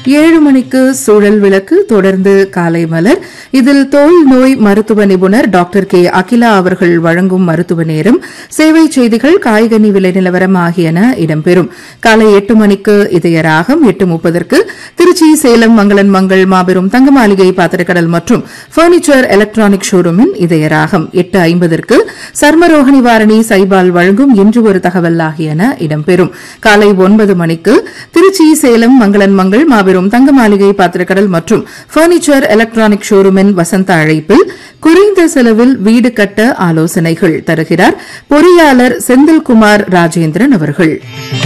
ஏழு மணிக்கு சூழல் விளக்கு தொடர்ந்து காலை மலர் இதில் தோல் நோய் மருத்துவ நிபுணர் டாக்டர் கே அகிலா அவர்கள் வழங்கும் மருத்துவ நேரம் சேவை செய்திகள் காய்கனி விலை நிலவரம் ஆகியன இடம்பெறும் காலை எட்டு மணிக்கு இதய ராகம் எட்டு முப்பதற்கு திருச்சி சேலம் மங்களன் மங்கள் மாபெரும் தங்க மாளிகை பாத்திரக்கடல் மற்றும் பர்னிச்சர் எலக்ட்ரானிக் ஷோரூமின் இதய ராகம் எட்டு ஐம்பதற்கு சர்மரோக நிவாரணி சைபால் வழங்கும் இன்று ஒரு தகவல் ஆகியன இடம்பெறும் காலை ஒன்பது மணிக்கு திருச்சி சேலம் மங்களன் மங்கள் மாபெரும் தங்க மாளிகை பாத்திரக்கடல் மற்றும் பர்னிச்சர் எலக்ட்ரானிக் ஷோரூமின் வசந்த அழைப்பில் குறைந்த செலவில் வீடு கட்ட ஆலோசனைகள் தருகிறார் பொறியாளர் செந்தில்குமார் ராஜேந்திரன் அவர்கள்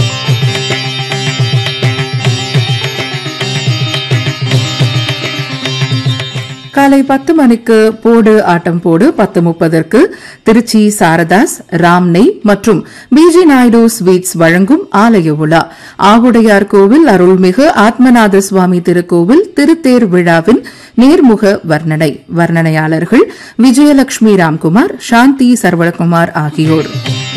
காலை பத்து மணிக்கு போடு ஆட்டம் போடு பத்து முப்பதற்கு திருச்சி சாரதாஸ் ராம்நெய் மற்றும் பிஜி நாயுடு ஸ்வீட்ஸ் வழங்கும் ஆலய உலா ஆவுடையார் கோவில் அருள்மிகு ஆத்மநாத சுவாமி திருக்கோவில் திருத்தேர் விழாவின் நேர்முக வர்ணனை வர்ணனையாளர்கள் விஜயலட்சுமி ராம்குமார் சாந்தி சரவணகுமார் ஆகியோர்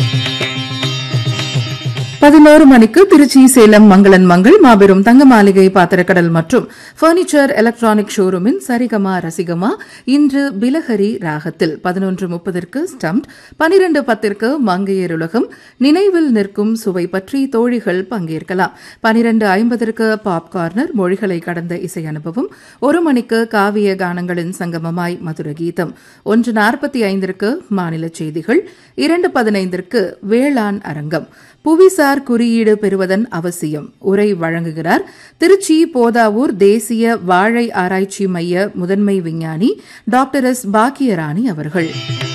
பதினோரு மணிக்கு திருச்சி சேலம் மங்களன் மங்கள் மாபெரும் தங்க மாளிகை பாத்திரக்கடல் மற்றும் பர்னிச்சர் எலக்ட்ரானிக் ஷோரூமின் சரிகமா ரசிகமா இன்று பிலஹரி ராகத்தில் பதினொன்று முப்பதற்கு ஸ்டம்ப் பனிரெண்டு பத்திற்கு மங்கையருலகம் நினைவில் நிற்கும் சுவை பற்றி தோழிகள் பங்கேற்கலாம் பனிரெண்டு ஐம்பதற்கு பாப் கார்னர் மொழிகளை கடந்த இசை அனுபவம் ஒரு மணிக்கு காவிய கானங்களின் சங்கமமாய் மதுர கீதம் ஒன்று நாற்பத்தி ஐந்திற்கு மாநில செய்திகள் இரண்டு பதினைந்திற்கு வேளாண் அரங்கம் புவிசார் குறியீடு பெறுவதன் அவசியம் உரை வழங்குகிறார் திருச்சி போதாவூர் தேசிய வாழை ஆராய்ச்சி மைய முதன்மை விஞ்ஞானி டாக்டர் எஸ் பாக்கியராணி அவர்கள்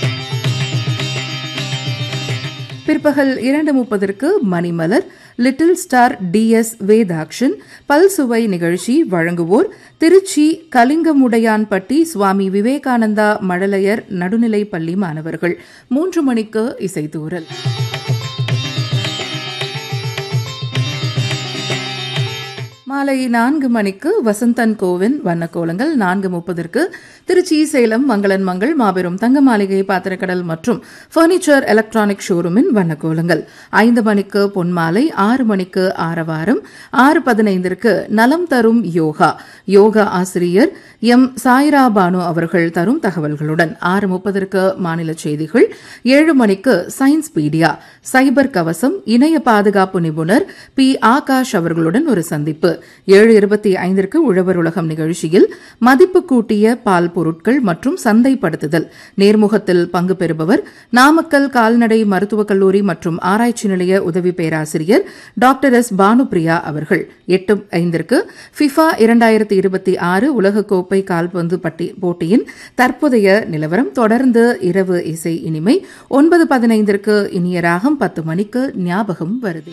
பிற்பகல் இரண்டு முப்பதற்கு Manimalar little star TS Vedakshan பல்சுவை நிகழ்ச்சி வழங்குவோர் திருச்சி கலிங்கமுடையான்பட்டி சுவாமி விவேகானந்தா மழலையர் நடுநிலைப் பள்ளி மாணவர்கள் மூன்று மணிக்கு இசைத்தூரல் மாலை நான்கு மணிக்கு வசந்தன் கோவின் வண்ணக்கோலங்கள் நான்கு முப்பதற்கு திருச்சி சேலம் மங்களன் மங்கள் மாபெரும் தங்க மாளிகை பாத்திரக்கடல் மற்றும் பர்னிச்சர் எலக்ட்ரானிக் ஷோரூமின் வண்ணக்கோலங்கள் ஐந்து மணிக்கு பொன்மாலை ஆறு மணிக்கு ஆரவாரம் ஆறு பதினைந்திற்கு நலம் தரும் யோகா யோகா ஆசிரியர் எம் சாய்ரா பானு அவர்கள் தரும் தகவல்களுடன் ஆறு முப்பதற்கு மாநில செய்திகள் ஏழு மணிக்கு சயின்ஸ் பீடியா சைபர் கவசம் இணைய பாதுகாப்பு நிபுணர் பி ஆகாஷ் அவர்களுடன் ஒரு சந்திப்பு ஏழு இருபத்தி ஐந்திற்கு உழவர் உலகம் நிகழ்ச்சியில் மதிப்பு கூட்டிய பால் பொருட்கள் மற்றும் சந்தைப்படுத்துதல் நேர்முகத்தில் பங்கு பெறுபவர் நாமக்கல் கால்நடை மருத்துவக் கல்லூரி மற்றும் ஆராய்ச்சி நிலைய உதவி பேராசிரியர் டாக்டர் எஸ் பானுபிரியா அவர்கள் எட்டு ஐந்திற்கு ஃபிஃபா இரண்டாயிரத்தி இருபத்தி ஆறு உலகக்கோப்பை கால்பந்து போட்டியின் தற்போதைய நிலவரம் தொடர்ந்து இரவு இசை இனிமை ஒன்பது பதினைந்திற்கு இனிய ராகம் பத்து மணிக்கு ஞாபகம் வருது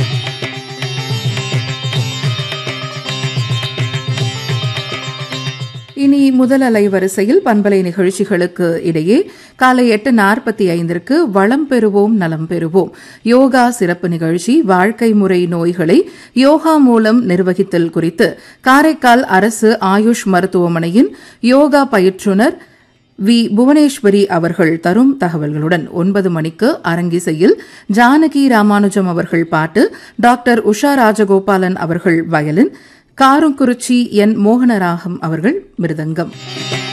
இனி முதல் அலை வரிசையில் பண்பலை நிகழ்ச்சிகளுக்கு இடையே காலை எட்டு நாற்பத்தி ஐந்திற்கு வளம் பெறுவோம் நலம் பெறுவோம் யோகா சிறப்பு நிகழ்ச்சி வாழ்க்கை முறை நோய்களை யோகா மூலம் நிர்வகித்தல் குறித்து காரைக்கால் அரசு ஆயுஷ் மருத்துவமனையின் யோகா பயிற்றுனர் வி புவனேஸ்வரி அவர்கள் தரும் தகவல்களுடன் ஒன்பது மணிக்கு அரங்கிசையில் ஜானகி ராமானுஜம் அவர்கள் பாட்டு டாக்டர் உஷா ராஜகோபாலன் அவர்கள் வயலின் காரங்குறிச்சி என் மோகனராகம் அவர்கள் மிருதங்கம்